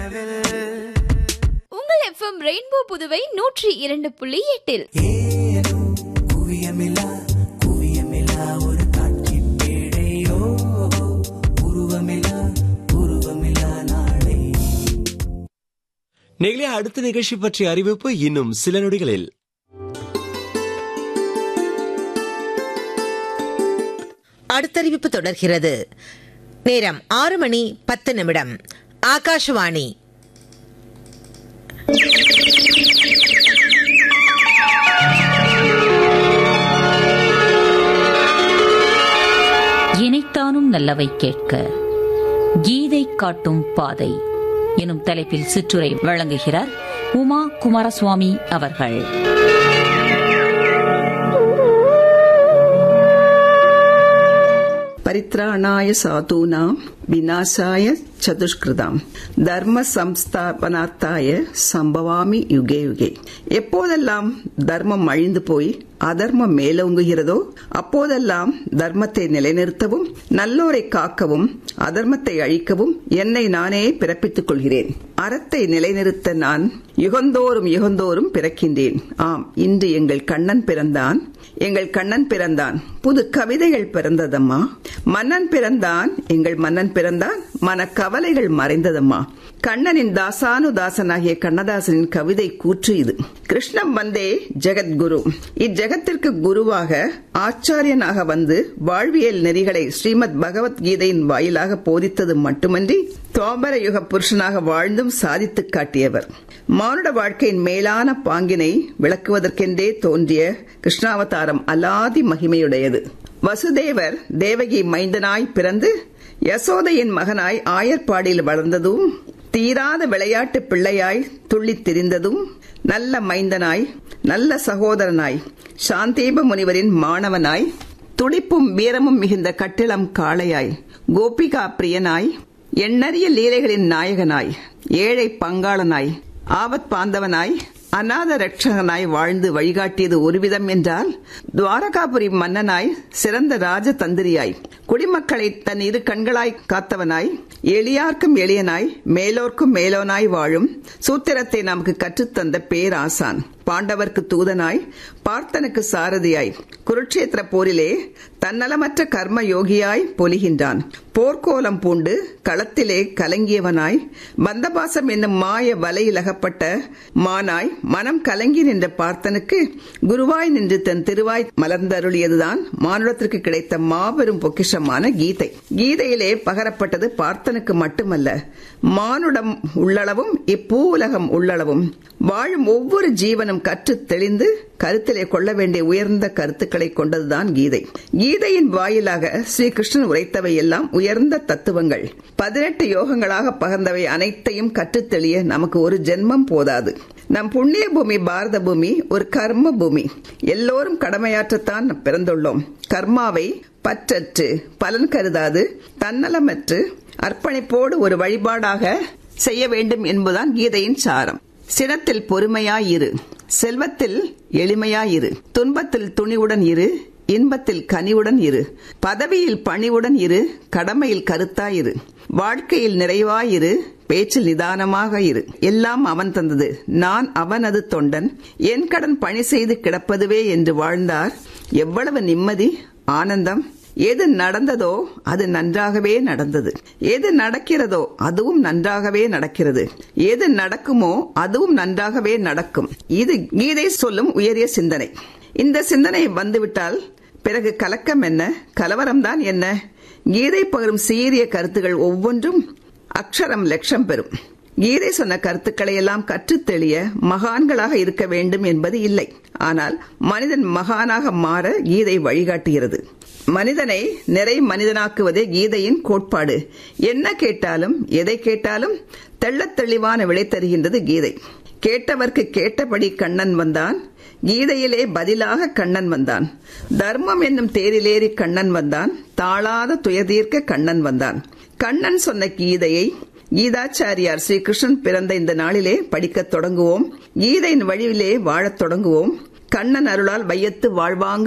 உங்கள் FM rainbow Puduvai நூற்றி இரண்டு புள்ளி எட்டில் குவியமில்லா குவியமில்லா ஒரு காட்சி பேடையோ உருவமில்லா உருவமில்லா நாளை நெகிழே அடுத்த நிகழ்ச்சி பற்றிய அறிவிப்பு இன்னும் சில நொடிகளில் அடுத்தறிவிப்பு தொடர்கிறது நேரம் ஆறு மணி பத்து நிமிடம் ஆகாஷவாணி இணைத்தானும் நல்லவை கேட்க கீதை காட்டும் பாதை எனும் தலைப்பில் சிற்றுரை வழங்குகிறார் உமா குமாரசுவாமி அவர்கள் परित्राणाय साधूनां विनाशाय சதுஷ்கிருதாம் தர்ம சம்ஸ்தாபனார்த்தாய சம்பவாமி யுகே யுகே எப்போதெல்லாம் தர்மம் அழிந்து போய் அதர்மம் மேலோங்குகிறதோ அப்போதெல்லாம் தர்மத்தை நிலைநிறுத்தவும் நல்லோரை காக்கவும் அதர்மத்தை அழிக்கவும் என்னை நானே பிறப்பித்துக் கொள்கிறேன் அறத்தை நிலைநிறுத்த நான் யுகந்தோறும் யுகந்தோறும் பிறக்கின்றேன் ஆம் இன்று எங்கள் கண்ணன் பிறந்தான் எங்கள் கண்ணன் பிறந்தான் புது கவிதைகள் பிறந்ததம்மா மன்னன் பிறந்தான் எங்கள் மன்னன் பிறந்தான் மன கவலைகள் மறைந்ததம்மா கண்ணனின் தாசானு தாசனாகிய கண்ணதாசனின் கவிதை கூற்று இது கிருஷ்ணம் வந்தே ஜெகத்குரு இஜெகத்திற்கு குருவாக ஆச்சாரியனாக வந்து வாழ்வியல் நெறிகளை ஸ்ரீமத் பகவத்கீதையின் வாயிலாக போதித்தது மட்டுமன்றி தோபர யுக புருஷனாக வாழ்ந்தும் சாதித்து காட்டியவர் மானுட வாழ்க்கையின் மேலான பாங்கினை விளக்குவதற்கென்றே தோன்றிய கிருஷ்ணாவதாரம் அலாதி மகிமையுடையது வசுதேவர் தேவகி மைந்தனாய் பிறந்து யசோதையின் மகனாய் ஆயர்பாடியில் வளர்ந்ததும் தீராத விளையாட்டு பிள்ளையாய் துள்ளித் திரிந்ததும் நல்ல மைந்தனாய் நல்ல சகோதரனாய் சாந்தீப முனிவரின் மாணவனாய் துடிப்பும் வீரமும் மிகுந்த கட்டிளம் காளையாய் கோபிகா பிரியனாய் எண்ணறிய லீலைகளின் நாயகனாய் ஏழை பங்காளனாய் ஆபத் பாந்தவனாய் அநாத ரட்சகனாய் வாழ்ந்து வழிகாட்டியது ஒருவிதம் என்றால் துவாரகாபுரி மன்னனாய் சிறந்த ராஜதந்திரியாய் குடிமக்களை தன் இரு கண்களாய் காத்தவனாய் எளியார்க்கும் எளியனாய் மேலோர்க்கும் மேலோனாய் வாழும் சூத்திரத்தை நமக்கு கற்றுத்தந்த பேராசான் பாண்டவர்க்கு தூதனாய் பார்த்தனுக்கு சாரதியாய் குருட்சேத்திர போரிலே தன்னலமற்ற கர்ம யோகியாய் பொலிகின்றான் போர்க்கோலம் பூண்டு களத்திலே கலங்கியவனாய் பந்தபாசம் என்னும் மாய வலையிலகப்பட்ட மானாய் மனம் கலங்கி நின்ற பார்த்தனுக்கு குருவாய் நின்று தன் திருவாய் மலர்ந்தருளியதுதான் மானுடத்திற்கு கிடைத்த மாபெரும் பொக்கிஷமான கீதை கீதையிலே பகரப்பட்டது பார்த்தனுக்கு மட்டுமல்ல மானுடம் உள்ளளவும் இப்பூ உலகம் உள்ளளவும் வாழும் ஒவ்வொரு ஜீவனும் கற்று தெளிந்து கருத்திலே கொள்ள வேண்டிய உயர்ந்த கருத்துக்களை கொண்டதுதான் கீதை கீதையின் வாயிலாக ஸ்ரீகிருஷ்ணன் உரைத்தவை எல்லாம் உயர்ந்த தத்துவங்கள் பதினெட்டு யோகங்களாக பகர்ந்தவை அனைத்தையும் கற்றுத் தெளிய நமக்கு ஒரு ஜென்மம் போதாது நம் புண்ணிய பூமி பாரத பூமி ஒரு கர்ம பூமி எல்லோரும் கடமையாற்றத்தான் பிறந்துள்ளோம் கர்மாவை பற்றற்று பலன் கருதாது தன்னலமற்று அர்ப்பணிப்போடு ஒரு வழிபாடாக செய்ய வேண்டும் என்பதுதான் கீதையின் சாரம் சினத்தில் பொறுமையாயிரு செல்வத்தில் எளிமையாயிரு துன்பத்தில் துணிவுடன் இரு இன்பத்தில் கனிவுடன் இரு பதவியில் பணிவுடன் இரு கடமையில் கருத்தாயிரு வாழ்க்கையில் நிறைவாயிரு பேச்சில் நிதானமாக இரு எல்லாம் அவன் தந்தது நான் அவனது தொண்டன் என் கடன் பணி செய்து கிடப்பதுவே என்று வாழ்ந்தார் எவ்வளவு நிம்மதி ஆனந்தம் எது நடந்ததோ அது நன்றாகவே நடந்தது எது நடக்கிறதோ அதுவும் நன்றாகவே நடக்கிறது எது நடக்குமோ அதுவும் நன்றாகவே நடக்கும் இது கீதை சொல்லும் உயரிய சிந்தனை இந்த சிந்தனை வந்துவிட்டால் பிறகு கலக்கம் என்ன கலவரம்தான் என்ன கீதை பகரும் சீரிய கருத்துகள் ஒவ்வொன்றும் அக்ஷரம் லட்சம் பெறும் கீதை சொன்ன கருத்துக்களை எல்லாம் கற்றுத் தெளிய மகான்களாக இருக்க வேண்டும் என்பது இல்லை ஆனால் மனிதன் மகானாக மாற கீதை வழிகாட்டுகிறது மனிதனை நிறை மனிதனாக்குவதே கீதையின் கோட்பாடு என்ன கேட்டாலும் எதை கேட்டாலும் தெள்ளத் தெளிவான விடை தருகின்றது கீதை கேட்டவர்க்கு கேட்டபடி கண்ணன் வந்தான் கீதையிலே பதிலாக கண்ணன் வந்தான் தர்மம் என்னும் தேரிலேறி கண்ணன் வந்தான் தாழாத துயதீர்க்க கண்ணன் வந்தான் கண்ணன் சொன்ன கீதையை கீதாச்சாரியார் ஸ்ரீ கிருஷ்ணன் பிறந்த இந்த நாளிலே படிக்கத் தொடங்குவோம் கீதையின் வழியிலே வாழத் தொடங்குவோம் கண்ணன் அருளால் வையத்து வாழ்வாங்க